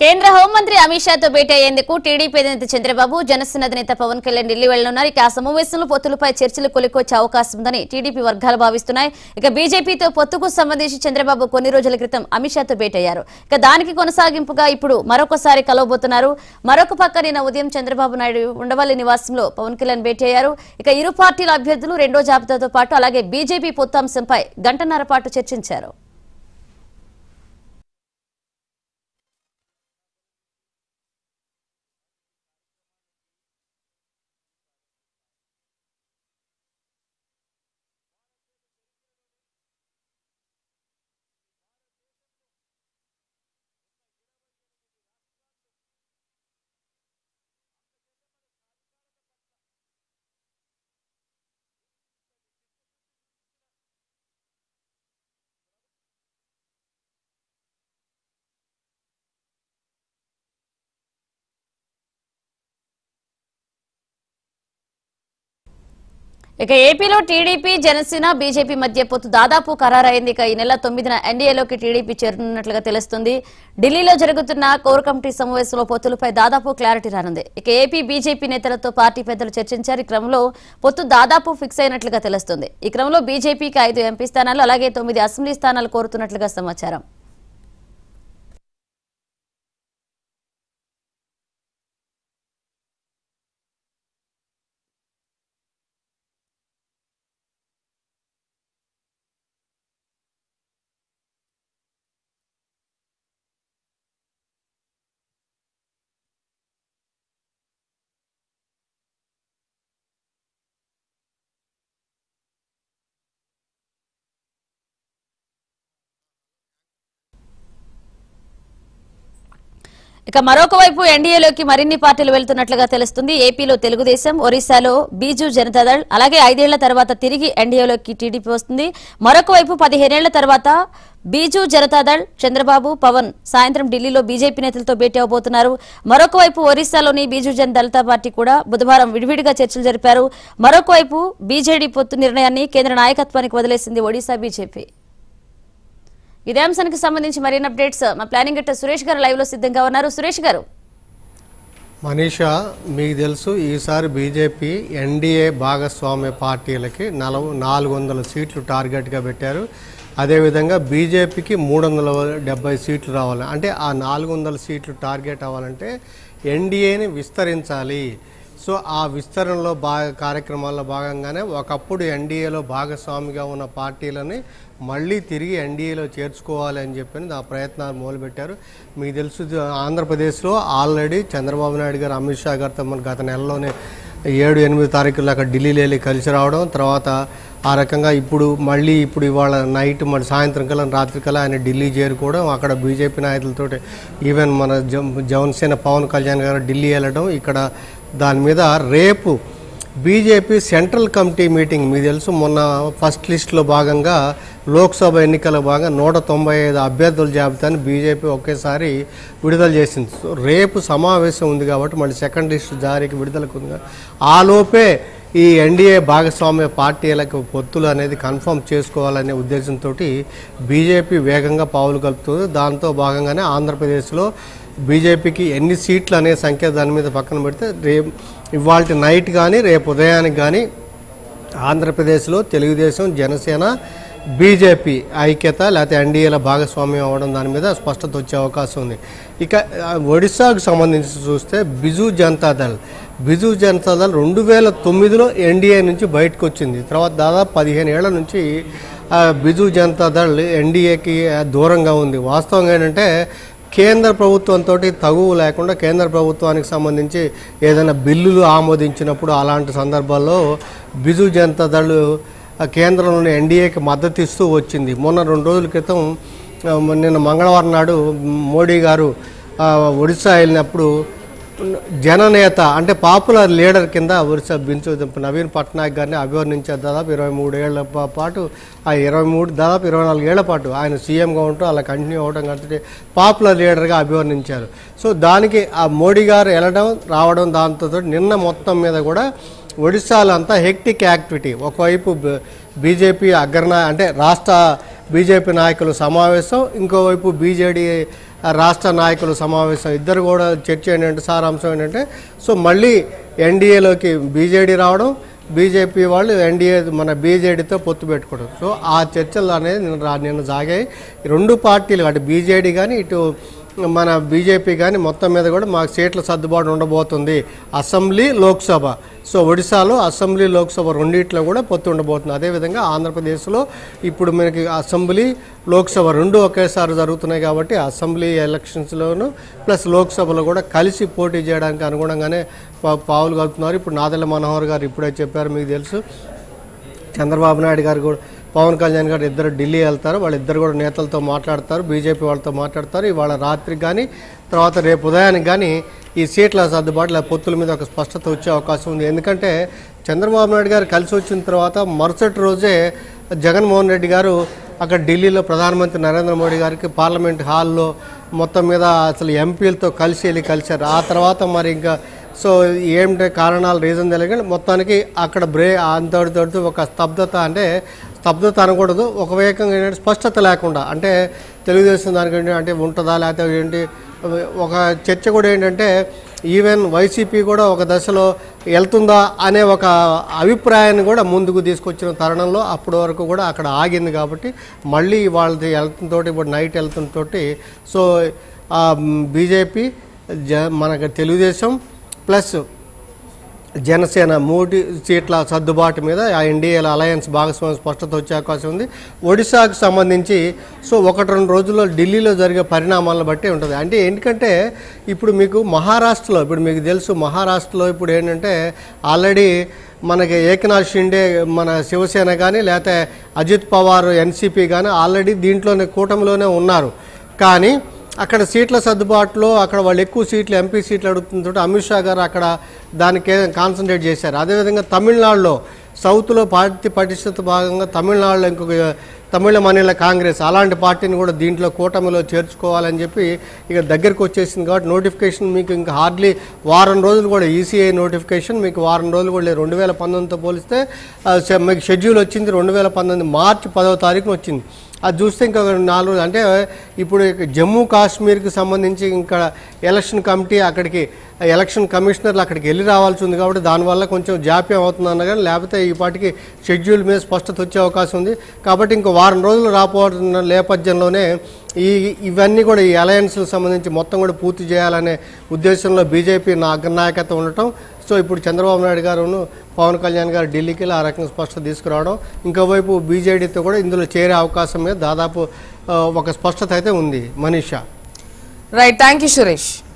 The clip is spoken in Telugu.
కేంద్ర హోంమంత్రి అమిత్ షాతో భేటీ అయ్యేందుకు టీడీపీ అధినేత చంద్రబాబు జనసేన అధినేత పవన్ కళ్యాణ్ ఢిల్లీ వెళ్లనున్నారు ఇక ఆ సమావేశంలో పొత్తులపై చర్చలు కొలికొచ్చే అవకాశం ఉందని టీడీపీ వర్గాలు భావిస్తున్నాయి ఇక బీజేపీతో పొత్తుకు సంబంధించి చంద్రబాబు కొన్ని రోజుల క్రితం అమిత్ షాతో భేటీ అయ్యారు ఇక దానికి కొనసాగింపుగా ఇప్పుడు మరొకసారి కలవబోతున్నారు మరొక పక్క నిన్న ఉదయం చంద్రబాబు నాయుడు ఉండవల్లి నివాసంలో పవన్ కళ్యాణ్ భేటీ అయ్యారు ఇక ఇరు పార్టీల అభ్యర్థులు రెండో జాబితాతో పాటు అలాగే బీజేపీ పొత్తు అంశంపై గంటన్నర పాటు చర్చించారు ఇక ఏపీలో టీడీపీ జనసేన బీజేపీ మధ్య పొత్తు దాదాపు ఖరారైంది ఇక ఈ నెల తొమ్మిదిన ఎన్డీఏలోకి టీడీపీ చేరుతున్నట్లుగా తెలుస్తుంది ఢిల్లీలో జరుగుతున్న కోర్ కమిటీ సమావేశంలో పొత్తులపై దాదాపు క్లారిటీ రానుంది ఇక ఏపీ బీజేపీ నేతలతో పార్టీ పెద్దలు చర్చించారు ఈ క్రమంలో పొత్తు దాదాపు ఫిక్స్ అయినట్లుగా తెలుస్తుంది ఈ క్రమంలో బీజేపీకి ఐదు ఎంపీ స్థానాలు అలాగే తొమ్మిది అసెంబ్లీ స్థానాలు కోరుతున్నట్లుగా సమాచారం ఇక మరొక వైపు ఎన్డీఏలోకి మరిన్ని పార్టీలు వెళ్తున్నట్లుగా తెలుస్తుంది ఏపీలో తెలుగుదేశం ఒరిస్సాలో బీజు జనతాదళ్ అలాగే ఐదేళ్ల తర్వాత తిరిగి ఎన్డీఏలోకి టీడీపీ వస్తుంది మరొక వైపు పదిహేనేళ్ల తర్వాత బీజు జనతాదళ్ చంద్రబాబు పవన్ సాయంత్రం ఢిల్లీలో బీజేపీ నేతలతో భేటీ అవబోతున్నారు మరొక వైపు ఒరిస్సాలోని బీజు జన దళిత పార్టీ కూడా బుధవారం విడివిడిగా చర్చలు జరిపారు మరొక వైపు బీజేడీ పొత్తు నిర్ణయాన్ని కేంద్ర నాయకత్వానికి వదిలేసింది ఒడిశా బీజేపీ ఇదే అంశానికి సంబంధించి మరిన్ని అప్డేట్స్ మా ప్లానింగ్ గట్ట సురేష్ గారు లైవ్ లో సిద్ధంగా ఉన్నారు సురేష్ గారు మనీషా మీకు తెలుసు ఈసారి బీజేపీ ఎన్డీఏ భాగస్వామ్య పార్టీలకి నలభ నాలుగు వందల సీట్లు టార్గెట్గా పెట్టారు అదేవిధంగా బీజేపీకి మూడు వందల డెబ్బై సీట్లు రావాలి అంటే ఆ నాలుగు వందల సీట్లు టార్గెట్ అవ్వాలంటే ఎన్డీఏని విస్తరించాలి సో ఆ విస్తరణలో భాగ కార్యక్రమాల్లో భాగంగానే ఒకప్పుడు ఎన్డీఏలో భాగస్వామిగా ఉన్న పార్టీలని మళ్ళీ తిరిగి ఎన్డీఏలో చేర్చుకోవాలి అని చెప్పి ఆ ప్రయత్నాలు మొదలుపెట్టారు మీకు తెలుసు ఇది ఆంధ్రప్రదేశ్లో ఆల్రెడీ చంద్రబాబు నాయుడు గారు అమిత్ షా గారితో మన గత నెలలోనే ఏడు ఎనిమిది తారీఖుల్లో అక్కడ ఢిల్లీలో వెళ్ళి కలిసి రావడం తర్వాత ఆ రకంగా ఇప్పుడు మళ్ళీ ఇప్పుడు ఇవాళ నైట్ మన సాయంత్రం కల్లా రాత్రి కల్లా ఆయన ఢిల్లీ చేరుకోవడం అక్కడ బీజేపీ నాయకులతోటి ఈవెన్ మన జ- జనసేన పవన్ కళ్యాణ్ గారు ఢిల్లీ వెళ్ళడం ఇక్కడ దాని మీద రేపు బీజేపీ సెంట్రల్ కమిటీ మీటింగ్ మీకు తెలుసు మొన్న ఫస్ట్ లిస్ట్లో భాగంగా లోక్సభ ఎన్నికల భాగంగా నూట తొంభై ఐదు అభ్యర్థుల జాబితాని బీజేపీ ఒకేసారి విడుదల చేసింది సో రేపు సమావేశం ఉంది కాబట్టి మళ్ళీ సెకండ్ లిస్ట్ జారీకి విడుదలకు ఉంది కాబట్టి ఆ లోపే ఈ ఎన్డీఏ భాగస్వామ్య పార్టీలకు పొత్తులు అనేది కన్ఫర్మ్ చేసుకోవాలనే ఉద్దేశంతో బీజేపీ వేగంగా పావులు కలుపుతుంది దాంతో భాగంగానే ఆంధ్రప్రదేశ్లో బీజేపీకి ఎన్ని సీట్లు అనే సంఖ్య దాని మీద పక్కన పెడితే రేపు ఇవాళ నైట్ కానీ రేపు ఉదయానికి కానీ ఆంధ్రప్రదేశ్లో తెలుగుదేశం జనసేన బీజేపీ ఐక్యత లేకపోతే ఎన్డీఏల భాగస్వామ్యం అవ్వడం దాని మీద స్పష్టత వచ్చే అవకాశం ఉంది ఇక ఆ, ఒడిశాకు సంబంధించి చూస్తే బిజు జనతాదళ్ బిజు జనతాదళ్ రెండు వేల తొమ్మిదిలో ఎన్డీఏ నుంచి బయటకు వచ్చింది తర్వాత దాదాపు పదిహేను ఏళ్ల నుంచి ఆ, బిజు జనతాదళ్ ఎన్డీఏకి దూరంగా ఉంది వాస్తవంగా ఏంటంటే కేంద్ర ప్రభుత్వంతో తగువు లేకుండా కేంద్ర ప్రభుత్వానికి సంబంధించి ఏదైనా బిల్లులు ఆమోదించినప్పుడు అలాంటి సందర్భాల్లో బిజు జనతాదళ్ ఆ కేంద్రంలోని ఎన్డీఏకి మద్దతు ఇస్తూ వచ్చింది మొన్న రెండు రోజుల క్రితం ఆ, నిన్న మంగళవారం నాడు మోడీ గారు ఆ, ఒడిశా వెళ్ళినప్పుడు జననేత అంటే పాపులర్ లీడర్ కింద ఒరిస్సా బించు నవీన్ పట్నాయక్ గారిని అభివర్ణించారు దాదాపు ఇరవై మూడేళ్ల పా- పాటు ఆ ఇరవై మూడు దాదాపు ఇరవై నాలుగేళ్ల పాటు ఆయన సీఎంగా ఉంటూ అలా కంటిన్యూ అవ్వడం కాబట్టి పాపులర్ లీడర్గా అభివర్ణించారు సో దానికి ఆ మోడీ గారు వెళ్ళడం రావడం దాంతో నిన్న మొత్తం మీద కూడా ఒడిశాలో అంతా హెక్టిక్ యాక్టివిటీ ఒకవైపు బ- బీజేపీ అగ్రనా అంటే రాష్ట్ర బీజేపీ నాయకుల సమావేశం ఇంకోవైపు బీజేడీ ఆ, రాష్ట్ర నాయకుల సమావేశం ఇద్దరు కూడా చర్చ ఏంటంటే సారాంశం ఏంటంటే సో మళ్ళీ ఎన్డీఏలోకి బీజేడీ రావడం బీజేపీ వాళ్ళు ఎన్డీఏ మన బీజేడీతో పొత్తు పెట్టుకోవడం సో ఆ చర్చలు అనేది నిన్న రా- నిన్న సాగాయి ఈ రెండు పార్టీలు అటు బీజేడీ కానీ ఇటు మన బీజేపీ కానీ మొత్తం మీద కూడా మాకు సీట్ల సర్దుబాటు ఉండబోతుంది అసెంబ్లీ లోక్సభ సో ఒడిశాలో అసెంబ్లీ లోక్సభ రెండిట్లో కూడా పొత్తు ఉండబోతుంది అదేవిధంగా ఆంధ్రప్రదేశ్లో ఇప్పుడు మనకి అసెంబ్లీ లోక్సభ రెండు ఒకేసారి జరుగుతున్నాయి కాబట్టి అసెంబ్లీ ఎలక్షన్స్లోను ప్లస్ లోక్సభలో కూడా కలిసి పోటీ చేయడానికి అనుగుణంగానే పా- పావులు కలుపుతున్నారు ఇప్పుడు నాదెల్ల మనోహర్ గారు ఇప్పుడే చెప్పారు మీకు తెలుసు చంద్రబాబు నాయుడు గారు కూడా పవన్ కళ్యాణ్ గారు ఇద్దరు ఢిల్లీ వెళ్తారు వాళ్ళిద్దరు కూడా నేతలతో మాట్లాడతారు బీజేపీ వాళ్ళతో మాట్లాడతారు ఇవాళ రాత్రికి కానీ తర్వాత రేపు ఉదయానికి కానీ ఈ సీట్ల సర్దుబాటు లేదా పొత్తుల మీద ఒక స్పష్టత వచ్చే అవకాశం ఉంది ఎందుకంటే చంద్రబాబు నాయుడు గారు కలిసి వచ్చిన తర్వాత మరుసటి రోజే జగన్మోహన్ రెడ్డి గారు అక్కడ ఢిల్లీలో ప్రధానమంత్రి నరేంద్ర మోడీ గారికి పార్లమెంట్ హాల్లో మొత్తం మీద అసలు ఎంపీలతో కలిసి వెళ్ళి కలిశారు ఆ తర్వాత మరి ఇంకా సో ఏంటి కారణాలు రీజన్ తెలియదు మొత్తానికి అక్కడ బ్రే అంతటితోటి ఒక స్తబ్దత అంటే స్తబ్దత అనకూడదు ఒక వేగంగా ఏంటంటే స్పష్టత లేకుండా అంటే తెలుగుదేశం దానికి ఏంటి అంటే ఉంటుందా లేకపోతే ఏంటి ఒక చర్చ కూడా ఏంటంటే ఈవెన్ వైసీపీ కూడా ఒక దశలో వెళ్తుందా అనే ఒక అభిప్రాయాన్ని కూడా ముందుకు తీసుకొచ్చిన తరుణంలో అప్పటి వరకు కూడా అక్కడ ఆగింది కాబట్టి మళ్ళీ వాళ్ళది వెళ్తుంతో ఇప్పుడు నైట్ వెళ్తుంతో సో బీజేపీ జ మనకు తెలుగుదేశం ప్లస్ జనసేన మూడు సీట్ల సర్దుబాటు మీద ఆ ఎన్డీఏల అలయన్స్ భాగస్వామ్య స్పష్టత వచ్చే అవకాశం ఉంది ఒడిశాకు సంబంధించి సో ఒకటి రెండు రోజుల్లో ఢిల్లీలో జరిగే పరిణామాలను బట్టి ఉంటుంది అంటే ఎందుకంటే ఇప్పుడు మీకు మహారాష్ట్రలో ఇప్పుడు మీకు తెలుసు మహారాష్ట్రలో ఇప్పుడు ఏంటంటే ఆల్రెడీ మనకి ఏకనాథ్ షిండే మన శివసేన కానీ లేకపోతే అజిత్ పవార్ ఎన్సీపీ కానీ ఆల్రెడీ దీంట్లోనే కూటమిలోనే ఉన్నారు కానీ అక్కడ సీట్ల సర్దుబాటులో అక్కడ వాళ్ళు ఎక్కువ సీట్లు ఎంపీ సీట్లు అడుగుతుంటే అమిత్ షా గారు అక్కడ దానికే కాన్సన్ట్రేట్ చేశారు అదేవిధంగా తమిళనాడులో సౌత్లో పార్టీ పటిష్టత భాగంగా తమిళనాడులో ఇంకొక తమిళ మనీల కాంగ్రెస్ అలాంటి పార్టీని కూడా దీంట్లో కూటమిలో చేర్చుకోవాలని చెప్పి ఇక దగ్గరికి వచ్చేసింది కాబట్టి నోటిఫికేషన్ మీకు ఇంకా హార్డ్లీ వారం రోజులు కూడా ఈసీఐ నోటిఫికేషన్ మీకు వారం రోజులు కూడా లేదు రెండు వేల పంతొమ్మిదితో పోలిస్తే ఆ, షె- మీకు షెడ్యూల్ వచ్చింది రెండు వేల పంతొమ్మిది మార్చి పదవ తారీఖున వచ్చింది అది చూస్తే ఇంకా నాలుగు అంటే ఇప్పుడు ఇక జమ్మూ కాశ్మీర్కి సంబంధించి ఇంకా ఎలక్షన్ కమిటీ అక్కడికి ఎలక్షన్ కమిషనర్లు అక్కడికి వెళ్ళి రావాల్సి ఉంది కాబట్టి దానివల్ల కొంచెం జాప్యం అవుతుంది అన్న కానీ లేకపోతే ఈ పాటికి షెడ్యూల్ మీద స్పష్టత వచ్చే అవకాశం ఉంది కాబట్టి ఇంకో వారం రోజులు రాపోతున్న నేపథ్యంలోనే ఈ ఇవన్నీ కూడా ఈ అలయన్స్లకు సంబంధించి మొత్తం కూడా పూర్తి చేయాలనే ఉద్దేశంలో బీజేపీ నా అగ్రనాయకత్వం ఉండటం సో ఇప్పుడు చంద్రబాబు నాయుడు గారును పవన్ కళ్యాణ్ గారు ఢిల్లీకి వెళ్ళి ఆ రకంగా స్పష్టత తీసుకురావడం ఇంకోవైపు బీజేడీతో కూడా ఇందులో చేరే అవకాశం మీద దాదాపు ఆ, ఒక స్పష్టత అయితే ఉంది Manisha right thank you Suresh